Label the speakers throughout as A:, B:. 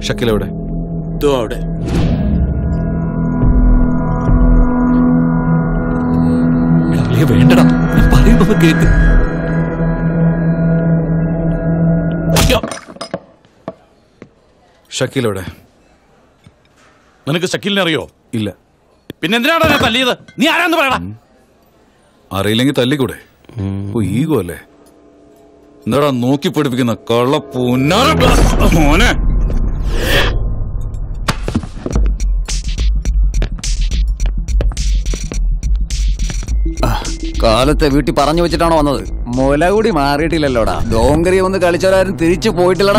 A: ഷക്കിൽ എവിടെ
B: ദോ അവിടെ
C: എടാ, അളിയ വേണ്ടടാ ഞാൻ പറയുന്നത് കേക്ക് അയ്യോ,
A: ഷക്കിൽ എവിടെ
B: നിനക്ക് ഷക്കീലിനെ അറിയോ
A: ഇല്ല
B: പിന്നെ എന്തിനാണ് ഞാൻ തല്ലിയത് നീ ആരാന്ന് പറയടാ
A: അറിയില്ലെങ്കിൽ തല്ലിക്കൂടെ ഓ ഈഗോ അല്ലേ എന്താടാ നോക്കി പഠിപ്പിക്കുന്ന കള്ള പുന്നാര മോനെ
D: കാലത്തെ വീട്ടിൽ പറഞ്ഞു വെച്ചിട്ടാണോ വന്നത് മുല കൂടി മാറിയിട്ടില്ലല്ലോടാ ഡോങ്കറി ഒന്ന് കളിച്ചവരാരും തിരിച്ചു പോയിട്ടില്ലടാ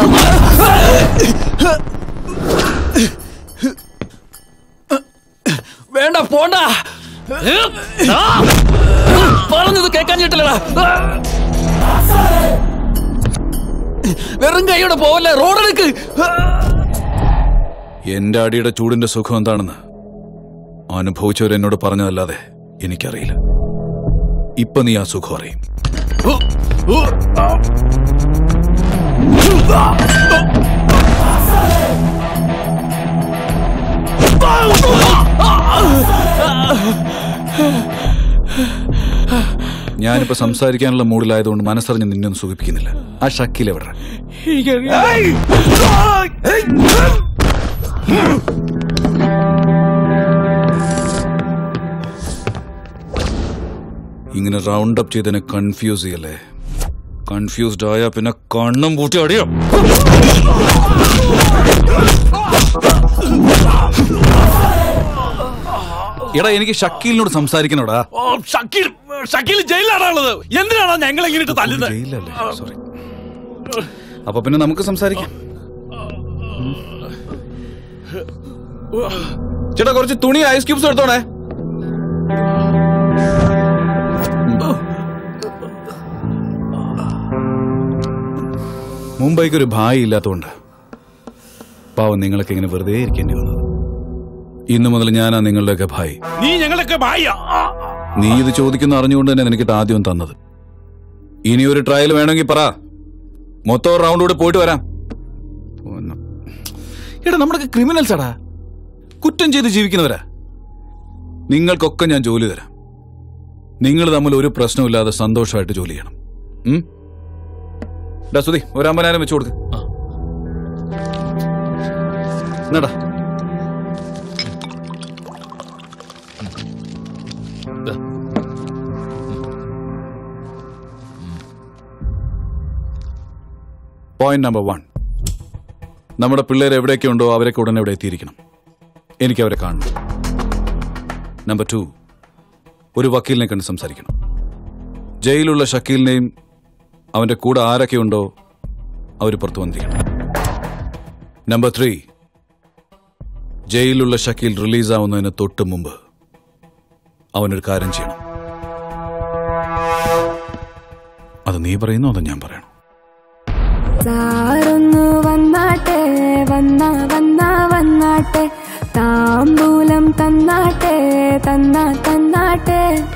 C: വേണ്ട പോണ്ട ആ, പറഞ്ഞത് കേക്കാൻ കിട്ടില്ലടാ വെറും കൈയോടെ പോവല്ലേ റോഡെടുക്ക്
A: എന്റെ അടിയുടെ ചൂടിന്റെ സുഖം എന്താണെന്ന് അനുഭവിച്ചവർ എന്നോട് പറഞ്ഞതല്ലാതെ എനിക്കറിയില്ല ഇപ്പൊ നീ ആ സുഖം അറിയും ഞാനിപ്പോ സംസാരിക്കാനുള്ള മൂഡിലായതുകൊണ്ട് മനസ്സറിഞ്ഞ് നിന്നെ ഒന്നും സുഖിപ്പിക്കുന്നില്ല ആ ഷക്കിൽ എവിടെ ഇങ്ങനെ റൗണ്ട് അപ്പ് ചെയ്തതിനെ കൺഫ്യൂസ് ചെയ്യല്ലേ കൺഫ്യൂസ്ഡ് ആയ പിന്നെ കണ്ണും പൂട്ടി അടിയോ എടാ എനിക്ക് ഷക്കീലിനോട് സംസാരിക്കണോടാ
B: ഓ, ഷക്കീൽ ഷക്കീൽ ജയിലിലാണുള്ളത് എന്തിനാണ് ഞങ്ങൾ ഇങ്ങനെ തല്ലുന്നത്
A: ജയിലല്ലേ സോറി അപ്പൊ പിന്നെ നമുക്ക് സംസാരിക്കാം ചേട്ടാ കുറച്ച് തുണി ഐസ് ക്യൂബ്സ് എടുത്തോണേ മുംബൈക്ക് ഒരു ഭായി ഇല്ലാത്തതുകൊണ്ട് പാവം നിങ്ങളൊക്കെ ഇങ്ങനെ വെറുതെ ഇരിക്കേണ്ടി വന്നത് ഇന്നു മുതൽ ഞാനാ നിങ്ങളുടെയൊക്കെ ഭായി
B: നീ ഞങ്ങളൊക്കെ ഭായ
A: നീ ഇത് ചോദിക്കുന്ന അറിഞ്ഞുകൊണ്ട് തന്നെ നിനക്കിട്ട് ആദ്യം തന്നത് ഇനി ഒരു ട്രയൽ വേണമെങ്കിൽ പറ മൊത്തം ഒരു റൗണ്ട് കൂടെ പോയിട്ട് വരാം ഒന്ന്. എടാ നമ്മളൊക്കെ ക്രിമിനൽസ് ആടാ കുറ്റം ചെയ്ത് ജീവിക്കുന്നവരാ നിങ്ങൾക്കൊക്കെ ഞാൻ ജോലി തരാം നിങ്ങൾ തമ്മിൽ ഒരു പ്രശ്നമില്ലാതെ സന്തോഷമായിട്ട് ജോലി ചെയ്യണം ഉം? ഡാ സുധി ഒരു അമ്പതിനായിരം വെച്ചു കൊടുക്ക് എന്നടാ പോയിന്റ് നമ്പർ വൺ നമ്മുടെ പിള്ളേർ എവിടെയൊക്കെ ഉണ്ടോ അവരൊക്കെ ഉടനെ ഇവിടെ എത്തിയിരിക്കണം എനിക്ക് അവരെ കാണണം നമ്പർ ടു ഒരു വക്കീലിനെ കണ്ട് സംസാരിക്കണം ജയിലുള്ള ഷക്കീലിനെയും അവന്റെ കൂടെ ആരൊക്കെ ഉണ്ടോ അവർ പുറത്തു വന്നിരിക്കണം നമ്പർ ത്രീ ജയിലുള്ള ഷക്കീൽ റിലീസാവുന്നതിന് തൊട്ട് മുമ്പ് അവനൊരു കാര്യം ചെയ്യണം അത് നീ പറയുന്നോ അതോ ഞാൻ പറയണോ
E: സാറൊന്നു വന്നാട്ടെ വന്ന വന്ന വന്നാട്ടെ താമ്പൂലം തന്നാട്ടെ തന്ന തന്നാട്ടെ